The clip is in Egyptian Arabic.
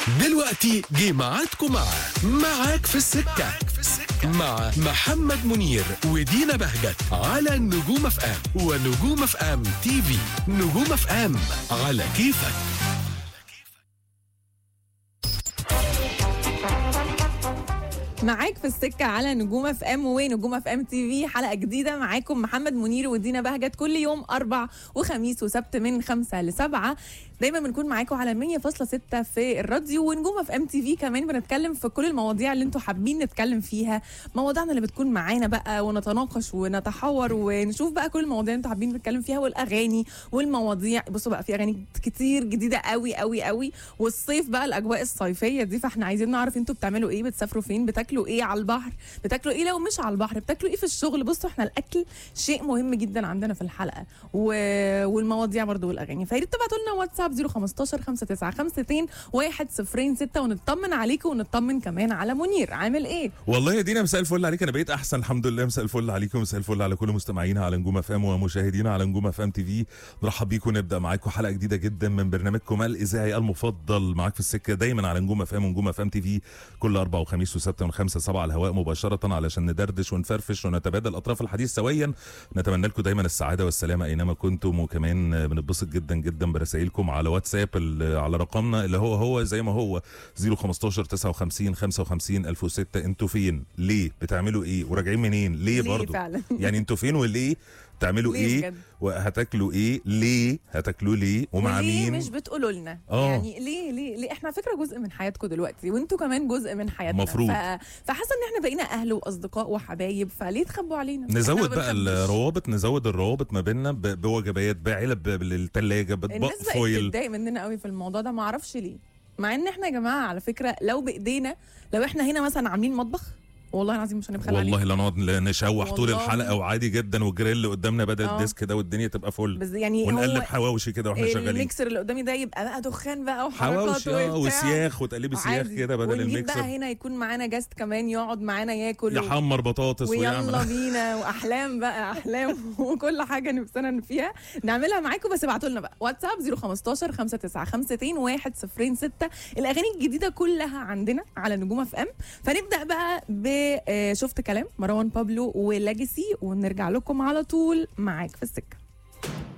دلوقتي جه ميعادكم مع معاك في السكة مع محمد منير ودينا بهجت على نجوم اف ام ونجوم اف ام تي في نجوم اف ام على كيفك معاك في السكة على نجوم اف ام ونجوم اف ام تي في حلقة جديدة معاكم محمد منير ودينا بهجت كل يوم أربع وخميس وسبت من خمسة لسبعة دايما بنكون معاكم على 100.6 في الراديو ونجوم اف ام تي في كمان بنتكلم في كل المواضيع اللي انتوا حابين نتكلم فيها مواضيعنا اللي بتكون معانا بقى ونتناقش ونتحور ونشوف بقى كل المواضيع اللي انتوا حابين نتكلم فيها والاغاني والمواضيع بصوا بقى في اغاني كتير جديدة قوي قوي قوي والصيف بقى الاجواء الصيفية دي فاحنا عايزين نعرف انتوا بتعملوا ايه بتسافروا فين بتاكلوا ايه على البحر بتاكلوا ايه لو مش على البحر بتاكلوا ايه في الشغل بصوا احنا الاكل شيء مهم جدا عندنا في الحلقه و... والمواضيع برضو والاغاني فيا ريت تبعتوا لنا واتساب 015 5952 106 ونطمن عليكم ونطمن كمان على منير عامل ايه والله يا دينا مساء الفل عليك انا بقيت احسن الحمد لله مساء الفل عليكم مساء الفل على كل مستمعينا على نجوم اف ام ومشاهدينا على نجوم اف ام تي في نرحب بيكم نبدا معاكم حلقه جديده جدا من برنامجكم الاذاعي المفضل معاك في السكه دايما على نجوم اف ام ونجوم اف ام تي في كل اربع وخميس وسبت وخمسة سبعة على الهواء مباشره علشان ندردش ونفرفش ونتبادل اطراف الحديث سويا نتمنى لكم دايما السعاده والسلامه اينما كنتم وكمان بنتبسط جدا جدا برسائلكم على واتساب ال- على رقمنا اللي هو هو زي ما هو 015 59 55 1006 انتوا فين ليه بتعملوا ايه وراجعين منين ليه, ليه برضو فعلا؟ يعني انتوا فين وليه تعملوا ليه ايه بجد؟ وهتاكلوا ايه ليه هتاكلوا ليه ومع وليه مين مش بتقولوا لنا آه. يعني ليه ليه ليه احنا على فكره جزء من حياتكم دلوقتي وانتوا كمان جزء من حياتنا مفروض. ف... فحاسه ان احنا بقينا اهل واصدقاء وحبايب فليه تخبوا علينا نزود إحنا ما بقى بنخبيش. الروابط نزود الروابط ما بيننا ب- بوجبات بعلب للثلاجه باطباق الناس بقت فويل تتضايق مننا قوي في الموضوع ده ما اعرفش ليه مع ان احنا يا جماعه على فكره لو بايدينا لو احنا هنا مثلا عاملين مطبخ والله العظيم مش هنبخل عليه والله لا نقعد نشوح طول والله. الحلقه وعادي جدا والجريل قدامنا بدل آه. الديسك ده والدنيا تبقى فل بس يعني ونقلب هو حواوشي كده واحنا شغالين الميكسر اللي قدامي ده يبقى بقى دخان بقى وحركات حواوشي اه وبتاع. وسياخ وتقلبي سياخ عادي. كده بدل ونجيب الميكسر بقى هنا يكون معانا جاست كمان يقعد معانا ياكل و- يحمر بطاطس ويلا ويعمل بينا واحلام بقى احلام وكل حاجه نفسنا فيها نعملها معاكم بس ابعتوا لنا بقى واتساب 015 5952 106 الاغاني الجديده كلها عندنا على نجوم اف ام فنبدا بقى بشفت كلام مروان بابلو ولاجسي ونرجع لكم على طول معاك في السكه